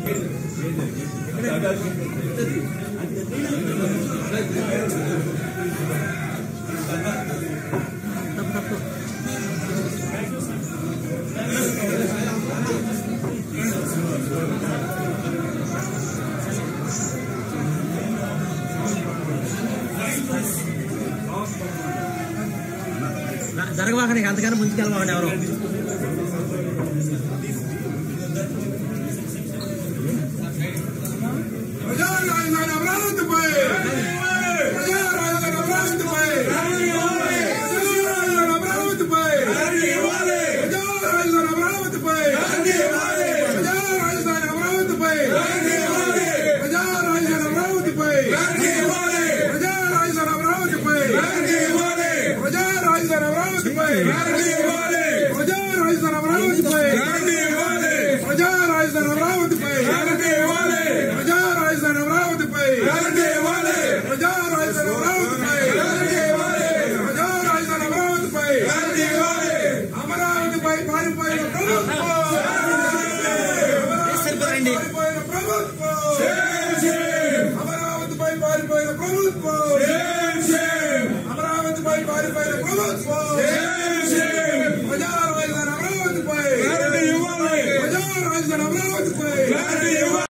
తప్పు తప్పు జరగబాక నీకు అంతకన్నా ముందుకెళ్ళమండి ఎవరు ప్రజా రాజధాని అమరావతిపై ప్రజా రాజధాని అమరావతిపై ప్రజా రాజధాని అమరావతిపై ప్రజా రాజధాని అమరావతిపై ప్రజా రాజధాని అమరావతిపై ప్రజా రాజధాని అమరావతిపై ప్రజా రాజధాని అమరావతిపై ప్రజా రాజధాని అమరావతిపై ప్రజా రాజధాని అమరావతిపై ప్రజా రాజధాని అమరావతిపై ప్రజా రాజధాని అమరావతిపై ప్రజా రాజధాని అమరావతిపై ప్రజా రాజధాని అమరావతిపై అమరావతిపై పారిపోయిన ప్రభుత్వం సరిపోదండి పారిపోయిన ప్రభుత్వం అమరావతిపై పారిపోయిన ప్రభుత్వం అమరావతిపై పారిపోయిన ప్రభుత్వం